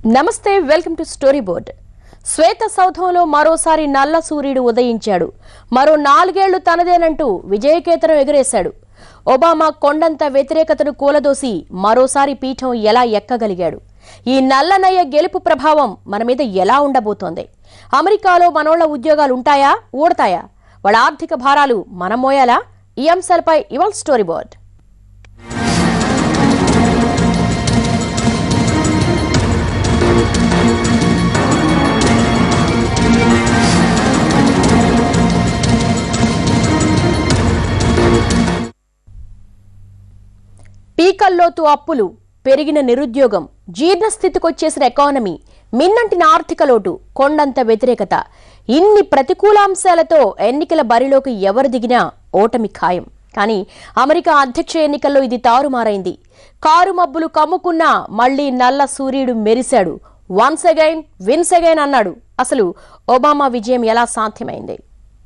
నమస్తే welcome to story board శ్వేత సౌధంలో మరోసారి నల్ల సూర్యుడు ఉదయించాడు మరో నాలుగేళ్లు తనదేనంటూ విజయకేతనం ఎగరేశాడు ఒబామా కొండంత వ్యతిరేకతను కూలదోసి మరోసారి పీఠం ఎలా ఎక్కగలిగాడు ఈ నల్లనయ్య గెలుపు ప్రభావం మన మీద ఎలా ఉండబోతోంది అమెరికాలో మనోళ్ల ఉద్యోగాలు ఉంటాయా ఊడతాయా వాళ్ళ ఆర్థిక భారాలు మనం మోయాలా ఈ అంశాలపై ఇవాళ స్టోరీ బోర్డ్ పీకల్లోతు అప్పులు పెరిగిన నిరుద్యోగం జీర్ణస్థితికొచ్చేసిన ఎకానమీ మిన్నంటిన ఆర్థిక లోటు కొండంత వ్యతిరేకత ఇన్ని ప్రతికూలాంశాలతో ఎన్నికల బరిలోకి ఎవరు దిగినా ఓటమి ఖాయం కానీ అమెరికా అధ్యక్ష ఎన్నికల్లో ఇది తారుమారైంది కారు మబ్బులు కమ్ముకున్నా మళ్లీ నల్ల సూర్యుడు మెరిశాడు వన్స్ అగైన్ విన్స్ అగైన్ అన్నాడు అసలు ఒబామా విజయం ఎలా సాధ్యమైంది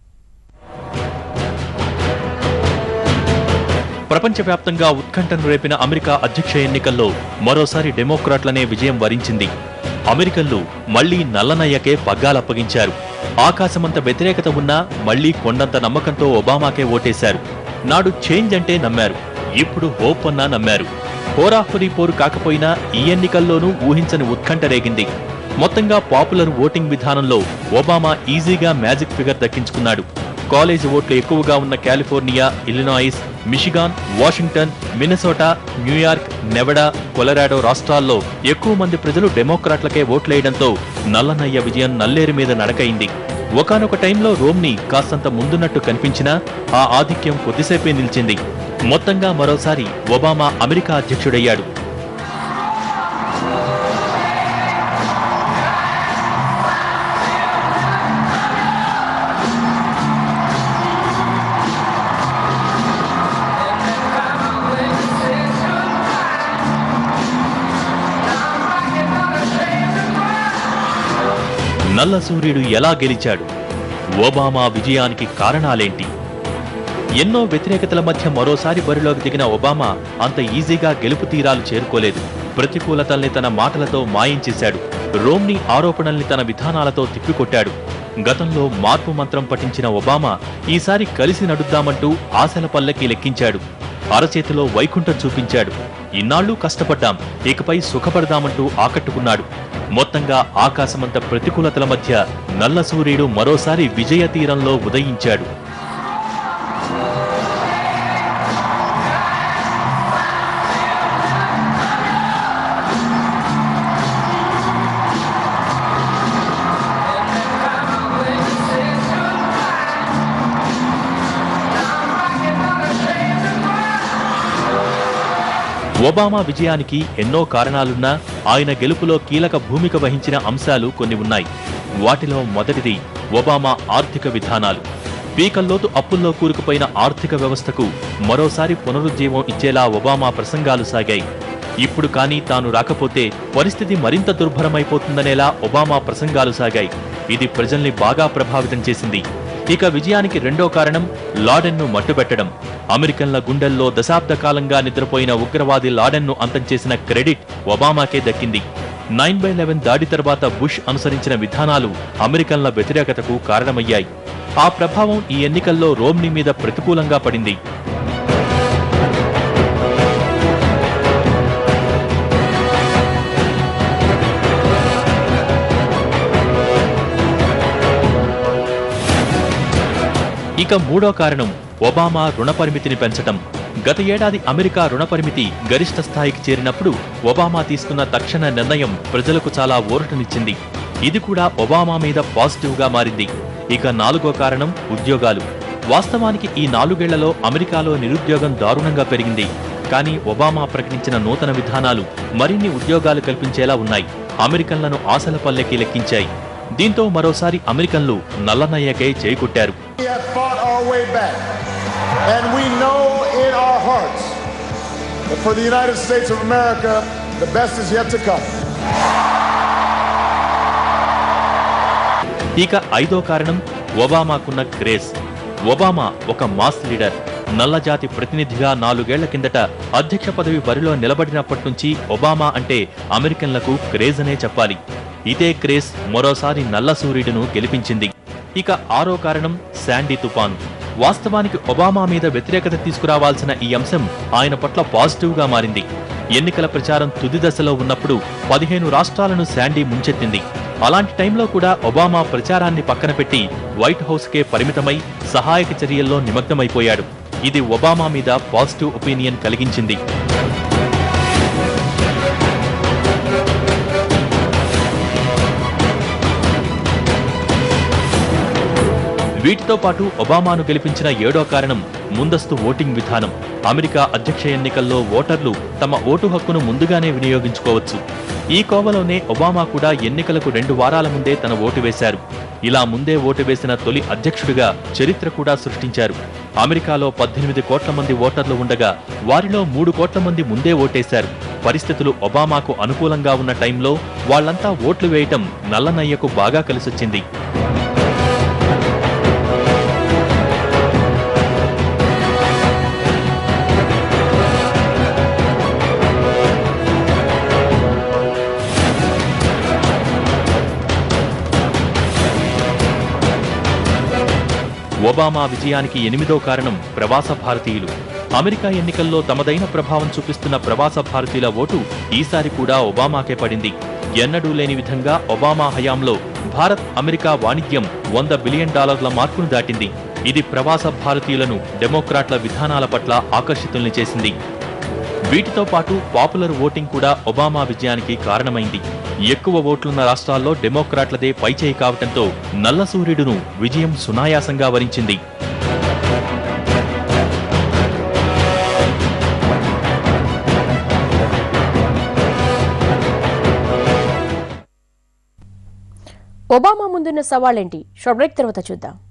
ప్రపంచవ్యాప్తంగా ఉత్కంఠను రేపిన అమెరికా అధ్యక్ష ఎన్నికల్లో మరోసారి డెమోక్రాట్లనే విజయం వరించింది అమెరికన్లు మళ్లీ నల్లనయ్యకే పగ్గాలప్పగించారు ఆకాశమంత వ్యతిరేకత ఉన్నా మళ్లీ కొండంత నమ్మకంతో ఒబామాకే ఓటేశారు నాడు చేంజ్ అంటే నమ్మారు ఇప్పుడు హోప్ అన్నా నమ్మారు హోరాహోరీ పోరు కాకపోయినా ఈ ఎన్నికల్లోనూ ఊహించని ఉత్కంఠ రేగింది మొత్తంగా పాపులర్ ఓటింగ్ విధానంలో ఒబామా ఈజీగా మ్యాజిక్ ఫిగర్ దక్కించుకున్నాడు కాలేజీ ఓట్లు ఎక్కువగా ఉన్న California Illinois Michigan Washington Minnesota New York Nevada Colorado రాష్ట్రాల్లో ఎక్కువ మంది ప్రజలు డెమోక్రాట్లకే ఓట్లేయడంతో నల్లనయ్య విజయం నల్లేరు మీద నడకైంది ఒకనొక టైంలో రోమ్ని కాస్తంత ముందున్నట్టు కనిపించినా ఆ ఆధిక్యం కొద్దిసేపే నిలిచింది మొత్తంగా మరోసారి ఒబామా అమెరికా అధ్యక్షుడయ్యాడు నల్ల సూర్యుడు ఎలా గెలిచాడు ఒబామా విజయానికి కారణాలేంటి ఎన్నో వ్యతిరేకతల మధ్య మరోసారి బరిలోకి దిగిన ఒబామా అంత ఈజీగా గెలుపు తీరాలు చేరుకోలేదు ప్రతికూలతల్ని తన మాటలతో మాయం చేశాడు రోమ్ని ఆరోపణల్ని తన విధానాలతో తిప్పికొట్టాడు గతంలో మార్పు మంత్రం పఠించిన ఒబామా ఈసారి కలిసి నడుద్దామంటూ ఆశల పల్లకి లెక్కించాడు అరచేతిలో వైకుంఠం చూపించాడు ఇన్నాళ్లు కష్టపడ్డాం ఇకపై సుఖపడదామంటూ ఆకట్టుకున్నాడు మొత్తంగా ఆకాశమంత ప్రతికూలతల మధ్య నల్ల సూర్యుడు మరోసారి విజయ తీరంలో ఉదయించాడు ఒబామా విజయానికి ఎన్నో కారణాలున్నా ఆయన గెలుపులో కీలక భూమిక వహించిన అంశాలు కొన్ని ఉన్నాయి వాటిలో మొదటిది ఒబామా ఆర్థిక విధానాలు పీకల్లోతు అప్పుల్లో కూరుకుపోయిన ఆర్థిక వ్యవస్థకు మరోసారి పునరుజ్జీవం ఇచ్చేలా ఒబామా ప్రసంగాలు సాగాయి ఇప్పుడు కానీ తాను రాకపోతే పరిస్థితి మరింత దుర్భరమైపోతుందనేలా ఒబామా ప్రసంగాలు సాగాయి ఇది ప్రజల్ని బాగా ప్రభావితం చేసింది ఇక విజయానికి రెండో కారణం లాడెన్ను మట్టుబెట్టడం అమెరికన్ల గుండెల్లో దశాబ్ద కాలంగా నిద్రపోయిన ఉగ్రవాది లాడెన్ను అంతం చేసిన క్రెడిట్ ఒబామాకే దక్కింది నైన్ బై లెవెన్ దాడి తర్వాత బుష్ అనుసరించిన విధానాలు అమెరికన్ల వ్యతిరేకతకు కారణమయ్యాయి ఆ ప్రభావం ఈ ఎన్నికల్లో రోమ్ని మీద ప్రతికూలంగా పడింది ఇక మూడో కారణం ఒబామా రుణ పరిమితిని పెంచటం గత ఏడాది అమెరికా రుణ పరిమితి గరిష్ట స్థాయికి చేరినప్పుడు ఒబామా తీసుకున్న తక్షణ నిర్ణయం ప్రజలకు చాలా ఊరటనిచ్చింది ఇది కూడా ఒబామా మీద పాజిటివ్ గా మారింది ఇక నాలుగో కారణం ఉద్యోగాలు వాస్తవానికి ఈ నాలుగేళ్లలో అమెరికాలో నిరుద్యోగం దారుణంగా పెరిగింది కానీ ఒబామా ప్రకటించిన నూతన విధానాలు మరిన్ని ఉద్యోగాలు కల్పించేలా ఉన్నాయి అమెరికన్లను ఆశల పల్లెకి లెక్కించాయి దీంతో మరోసారి అమెరికన్లు నల్లనయ్యకై చేకొట్టారు We have fought our way back, and we know in our hearts that for the United States of America, the best is yet to come. ఇక ఐదో కారణం ఒబామాకున్న క్రేజ్ ఒబామా ఒక మాస్ లీడర్ నల్లజాతి ప్రతినిధిగా నాలుగేళ్ల కిందట అధ్యక్ష పదవి బరిలో నిలబడినప్పటి నుంచి ఒబామా అంటే అమెరికన్లకు క్రేజ్ అనే చెప్పాలి ఇదే క్రేజ్ మరోసారి నల్ల సూర్యుడును గెలిపించింది ఇక ఆరో కారణం శాండీ తుపాన్ వాస్తవానికి ఒబామా మీద వ్యతిరేకత తీసుకురావాల్సిన ఈ అంశం ఆయన పట్ల పాజిటివ్ గా మారింది ఎన్నికల ప్రచారం తుది దశలో ఉన్నప్పుడు పదిహేను రాష్ట్రాలను శాండీ ముంచెత్తింది అలాంటి టైంలో కూడా ఒబామా ప్రచారాన్ని పక్కన పెట్టి వైట్ హౌస్కే పరిమితమై సహాయక చర్యల్లో నిమగ్నమైపోయాడు ఇది ఒబామా మీద పాజిటివ్ ఒపీనియన్ కలిగించింది వీటితో పాటు ఒబామాను గెలిపించిన ఏడో కారణం ముందస్తు ఓటింగ్ విధానం అమెరికా అధ్యక్ష ఎన్నికల్లో ఓటర్లు తమ ఓటు హక్కును ముందుగానే వినియోగించుకోవచ్చు ఈ కోవలోనే ఒబామా కూడా ఎన్నికలకు రెండు వారాల ముందే తన ఓటు వేశారు ఇలా ముందే ఓటు వేసిన తొలి అధ్యక్షుడిగా చరిత్ర కూడా సృష్టించారు అమెరికాలో పద్దెనిమిది కోట్ల మంది ఓటర్లు ఉండగా వారిలో మూడు కోట్ల మంది ముందే ఓటేశారు పరిస్థితులు ఒబామాకు అనుకూలంగా ఉన్న టైంలో వాళ్లంతా ఓట్లు వేయటం నల్లనయ్యకు బాగా కలిసొచ్చింది ఒబామా విజయానికి ఎనిమిదో కారణం ప్రవాస భారతీయులు అమెరికా ఎన్నికల్లో తమదైన ప్రభావం చూపిస్తున్న ప్రవాస భారతీయుల ఓటు ఈసారి కూడా ఒబామాకే పడింది ఎన్నడూ లేని విధంగా ఒబామా హయాంలో భారత్ అమెరికా వాణిజ్యం వంద బిలియన్ డాలర్ల మార్కును దాటింది ఇది ప్రవాస భారతీయులను డెమోక్రాట్ల విధానాల పట్ల ఆకర్షితుల్ని చేసింది వీటితో పాటు పాపులర్ ఓటింగ్ కూడా ఒబామా విజయానికి కారణమైంది ఎక్కువ ఓట్లున్న రాష్ట్రాల్లో డెమోక్రాట్లదే పైచేయి కావటంతో నల్ల సూర్యుడును విజయం సునాయాసంగా వరించింది ఒబామా ముందున్న సవాళ్ళేంటి షార్ట్ బ్రేక్ తర్వాత చూద్దాం